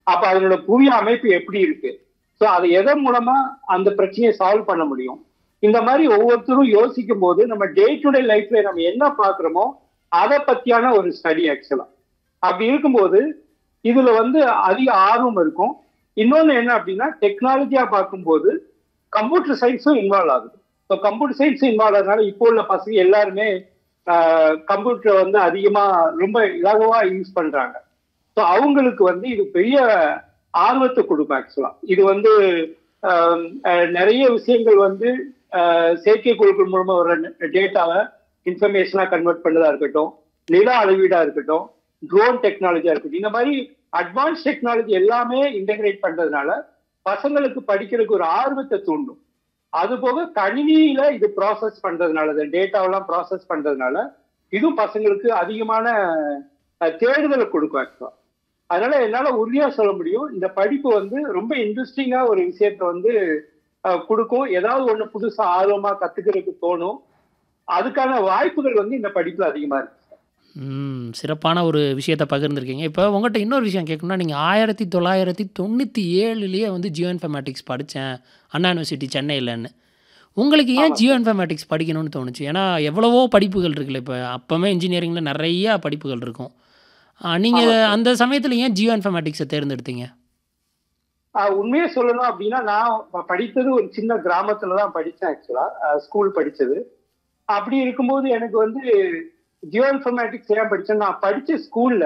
அப்ப அதனோட புவி அமைப்பு எப்படி இருக்கு ஸோ அதை எதன் மூலமா அந்த பிரச்சனையை சால்வ் பண்ண முடியும் இந்த மாதிரி ஒவ்வொருத்தரும் யோசிக்கும் போது நம்ம டே டு டே லைஃப்ல நம்ம என்ன பாக்குறோமோ அதை பத்தியான ஒரு ஸ்டடி ஆக்சுவலா அப்படி இருக்கும்போது இதுல வந்து அதிக ஆர்வம் இருக்கும் இன்னொன்னு என்ன அப்படின்னா டெக்னாலஜியா பார்க்கும்போது கம்ப்யூட்டர் சயின்ஸும் இன்வால்வ் ஆகுது ஸோ கம்ப்யூட்டர் சயின்ஸ் இன்வால்வ் ஆகுறதுனால இப்போ உள்ள பசங்க எல்லாருமே கம்ப்யூட்டரை வந்து அதிகமா ரொம்ப இலகுவா யூஸ் பண்றாங்க ஸோ அவங்களுக்கு வந்து இது பெரிய ஆர்வத்தை கொடுக்கும் ஆக்சுவலா இது வந்து ஆஹ் அஹ் நிறைய விஷயங்கள் வந்து ஆஹ் செயற்கைக்கோள்கள் மூலமா வர டேட்டாவை இன்ஃபர்மேஷனா கன்வெர்ட் பண்ணதா இருக்கட்டும் நில அளவீடா இருக்கட்டும் ட்ரோன் டெக்னாலஜியா இருக்கட்டும் இந்த மாதிரி அட்வான்ஸ் டெக்னாலஜி எல்லாமே இன்டகிரேட் பண்றதுனால பசங்களுக்கு படிக்கிறதுக்கு ஒரு ஆர்வத்தை தூண்டும் அது போக கணினியில இது ப்ராசஸ் பண்றதுனால இந்த டேட்டாவெல்லாம் ப்ராசஸ் பண்றதுனால இதுவும் பசங்களுக்கு அதிகமான அஹ், தேடுதலை கொடுக்கும் ஆக்சுவலா அதனால என்னால உறுதியா சொல்ல முடியும் இந்த படிப்பு வந்து ரொம்ப இன்ட்ரெஸ்டிங்கா ஒரு விஷயத்த வந்து அஹ், கொடுக்கும் ஏதாவது ஒண்ணு புதுசா ஆர்வமா கத்துக்கிறதுக்கு தோணும் அதுக்கான வாய்ப்புகள் வந்து இந்த படிப்புல அதிகமா இருக்கு ம் சிறப்பான ஒரு விஷயத்தை பகிர்ந்துருக்கீங்க இப்போ உங்கள்கிட்ட இன்னொரு விஷயம் கேட்கணும்னா நீங்கள் ஆயிரத்தி தொள்ளாயிரத்தி தொண்ணூற்றி ஏழுலேயே வந்து ஜியோ இன்ஃபர்மேட்டிக்ஸ் படித்தேன் அண்ணா யூனிவர்சிட்டி சென்னையிலன்னு உங்களுக்கு ஏன் ஆமா. ஜியோ இன்ஃபர்மேட்டிக்ஸ் படிக்கணும்னு தோணுச்சு ஏன்னா எவ்வளவோ படிப்புகள் இருக்குல்ல இப்போ அப்போவே இன்ஜினியரிங்கில் நிறைய படிப்புகள் இருக்கும் நீங்கள் ஆமா. அந்த சமயத்தில் ஏன் ஜியோ இன்ஃபர்மேட்டிக்ஸை தேர்ந்தெடுத்தீங்க ஆஹ் உண்மையை சொல்லணும் அப்படின்னா நான் ப- படித்தது ஒரு சின்ன கிராமத்துல தான் படித்தேன் ஆக்சுவலா ஸ்கூல் படிச்சது அப்படி இருக்கும்போது எனக்கு வந்து ஜியோ இன்ஃபர்மேட்டிக்ஸ் ஏன் படிச்சேன் நான் படிச்ச ஸ்கூல்ல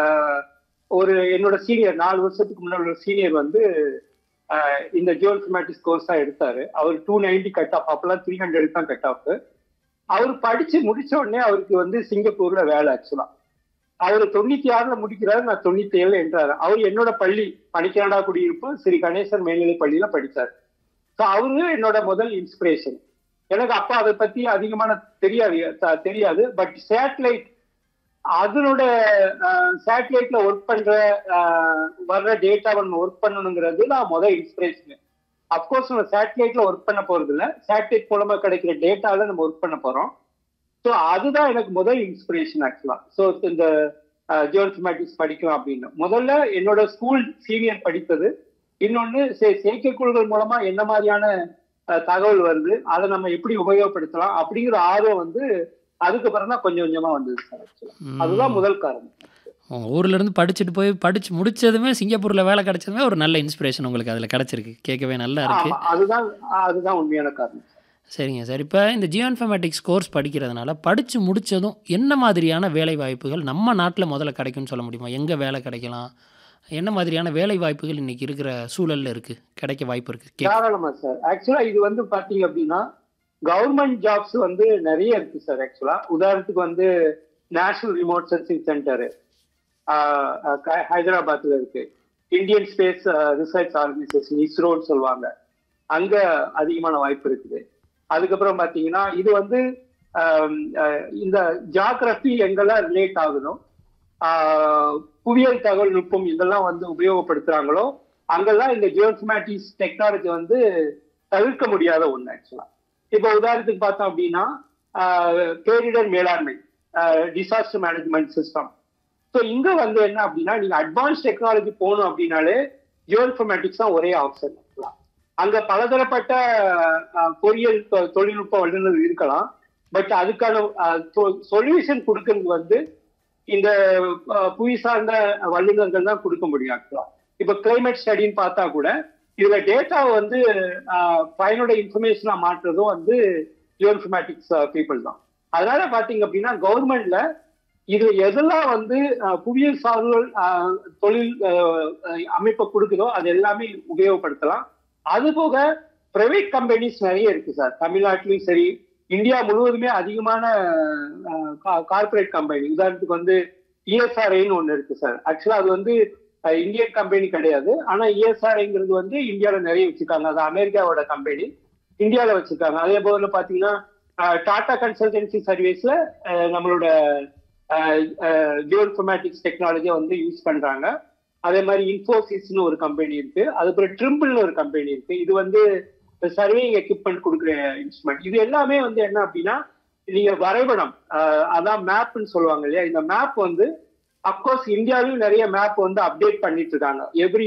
ஒரு என்னோட சீனியர் நாலு வருஷத்துக்கு முன்னாடி ஒரு சீனியர் வந்து ஆஹ் இந்த ஜியோ இன்ஃபர்மேட்டிக்ஸ் கோர்ஸ் தான் எடுத்தாரு அவர் டூ நைன்டி கட் ஆஃப் அப்பெல்லாம் த்ரீ ஹண்ட்ரட் தான் கட் ஆஃப் அவர் படிச்சு முடிச்ச உடனே அவருக்கு வந்து சிங்கப்பூர்ல வேலை ஆக்சுவலா அவர் தொண்ணூத்தி ஆறுல முடிக்கிறாரு நான் தொண்ணூத்தி ஏழுல என்றாரு அவர் என்னோட பள்ளி பணிக்கனடா குடியிருப்பு ஸ்ரீ கணேசன் மேல்நிலை பள்ளியில படிச்சார் ஸோ அவரு என்னோட முதல் இன்ஸ்பிரேஷன் எனக்கு அப்ப அதை பத்தி அதிகமான தெரியாது த- தெரியாது பட் சேட்டலைட் அதனோட சேட்டலைட்ல ஒர்க் பண்ற அஹ், வர்ற டேட்டாவை நம்ம ஒர்க் பண்ணணுங்கிறது நான் முதல் இன்ஸ்பிரேஷன் அப்கோர்ஸ் நம்ம சேட்டலைட்ல ஒர்க் பண்ண போறது இல்ல சேட்டலைட் மூலமா கிடைக்கிற டேட்டால நம்ம ஒர்க் பண்ண போறோம் ஸோ அதுதான் எனக்கு முதல் இன்ஸ்பிரேஷன் ஆக்சுவலா ஸோ இந்த ஜியோஇன்ஃபர்மேட்டிக்ஸ் படிக்கலாம் அப்படின்னு முதல்ல என்னோட ஸ்கூல் சீனியர் படித்தது இன்னொன்னு சே- செயற்கைக்கோள்கள் மூலமா என்ன மாதிரியான அஹ், தகவல் வருது அதை நம்ம எப்படி உபயோகப்படுத்தலாம் அப்படிங்கிற ஆர்வம் வந்து அதுக்கப்புறம் தான் கொஞ்சம் கொஞ்சமா வந்தது சார் ஆக்சுவலா அதுதான் முதல் காரணம் உங்கள் ஊர்லேருந்து படிச்சுட்டு போய் படிச்சு முடிச்சதுமே சிங்கப்பூரில் வேலை கிடைச்சதுமே ஒரு நல்ல இன்ஸ்பிரேஷன் உங்களுக்கு அதில் கிடச்சிருக்கு கேட்கவே நல்லா இருக்குது ஆமா, அதுதான் அதுதான் உண்மையான காரணம் சரிங்க சார் இப்போ இந்த ஜியோ இன்ஃபர்மேட்டிக்ஸ் கோர்ஸ் படிக்கிறதுனால படித்து முடித்ததும் என்ன மாதிரியான வேலை வாய்ப்புகள் நம்ம நாட்டில் முதல்ல கிடைக்கும்னு சொல்ல முடியுமா எங்கே வேலை கிடைக்கலாம் என்ன மாதிரியான வேலை வாய்ப்புகள் இன்றைக்கி இருக்கிற சூழலில் இருக்குது கிடைக்க வாய்ப்பு இருக்குது கே தாராளமா சார் ஆக்சுவலா இது வந்து பாத்தீங்க அப்படின்னா கவர்மெண்ட் ஜாப்ஸ் வந்து நிறைய இருக்கு சார் ஆக்சுவலா உதாரணத்துக்கு வந்து நேஷனல் ரிமோட் சென்சிங் சென்டர் ஹைதராபாத்ல இருக்கு இந்தியன் ஸ்பேஸ் ரிசர்ச் ஆர்கனைசேஷன் இஸ்ரோன்னு சொல்லுவாங்க அங்க அதிகமான வாய்ப்பு இருக்குது அதுக்கப்புறம் பாத்தீங்கன்னா இது வந்து ஆம், அஹ், இந்த ஜாகிரபி எங்கெல்லாம் ரிலேட் ஆகுதோ ஆஹ், புவியியல் தகவல் நுட்பம் இதெல்லாம் வந்து உபயோகப்படுத்துறாங்களோ அங்கெல்லாம் இந்த ஜியோஸ்மேட்டிக்ஸ் டெக்னாலஜி வந்து தவிர்க்க முடியாத ஒண்ணு ஆக்சுவலா இப்போ உதாரணத்துக்கு பார்த்தோம் அப்படின்னா ஆஹ், பேரிடர் மேலாண்மை டிசாஸ்டர் மேனேஜ்மெண்ட் சிஸ்டம் ஸோ இங்க வந்து என்ன அப்படின்னா நீங்க அட்வான்ஸ் டெக்னாலஜி போகணும் அப்படின்னாலே ஜியோஇன்ஃபர்மேட்டிக்ஸ் தான் ஒரே ஆப்ஷன் அங்க பலதரப்பட்ட ஆஹ், பொறியியல் தொ- தொழில்நுட்ப வல்லுநர் இருக்கலாம் பட் அதுக்கான சொல்யூஷன் கொடுக்கறது வந்து இந்த ஆஹ், புவி சார்ந்த வல்லுநர்கள் தான் கொடுக்க முடியும் ஆக்சுவலா இப்ப கிளைமேட் ஸ்டடின்னு பார்த்தா கூட இதுல டேட்டா வந்து ஆஹ், பயனுடைய இன்ஃபர்மேஷனா மாற்றுறதும் வந்து ஜியோஇன்ஃபர்மேட்டிக்ஸ் பீப்புள் தான் அதனால பாத்தீங்க அப்படின்னா கவர்மெண்ட்ல இது எதெல்லாம் வந்து ஆஹ், புவியியல் சார்ந்த ஆஹ், தொழில் ஆஹ், ஆஹ், அமைப்பை கொடுக்குதோ அது எல்லாமே உபயோகப்படுத்தலாம் அது போக பிரைவேட் கம்பெனிஸ் நிறைய இருக்கு சார் தமிழ்நாட்டிலும் சரி இந்தியா முழுவதுமே அதிகமான கார்பரேட் கம்பெனி உதாரணத்துக்கு வந்து இஎஸ்ஆர்ஐன்னு ஒன்று இருக்கு சார் ஆக்சுவலா அது வந்து அஹ், இந்தியன் கம்பெனி கிடையாது ஆனா இஎஸ்ஆர்ஐங்கிறது வந்து இந்தியாவில் நிறைய வச்சிருக்காங்க அது அமெரிக்காவோட கம்பெனி இந்தியாவில் வச்சிருக்காங்க அதே போல பாத்தீங்கன்னா டாடா கன்சல்டன்சி சர்வீஸ்ல நம்மளோட ஜியோ இன்ஃபர்மேட்டிக்ஸ் டெக்னாலஜியை வந்து யூஸ் பண்றாங்க அதே மாதிரி இன்ஃபோசிஸ்னு ஒரு கம்பெனி இருக்கு அதுக்கப்புறம் ட்ரிம்பிள்னு ஒரு கம்பெனி இருக்கு இது வந்து சர்வேயிங் எக்யூப்மெண்ட் கொடுக்குற இன்ஸ்ட்ருமெண்ட் இது எல்லாமே வந்து என்ன அப்படின்னா நீங்க வரைபடம் அஹ், அதான் மேப்னு சொல்லுவாங்க இல்லையா இந்த மேப் வந்து அப்கோர்ஸ் இந்தியாவிலும் நிறைய மேப் வந்து அப்டேட் பண்ணிட்டு இருக்காங்க எவ்ரி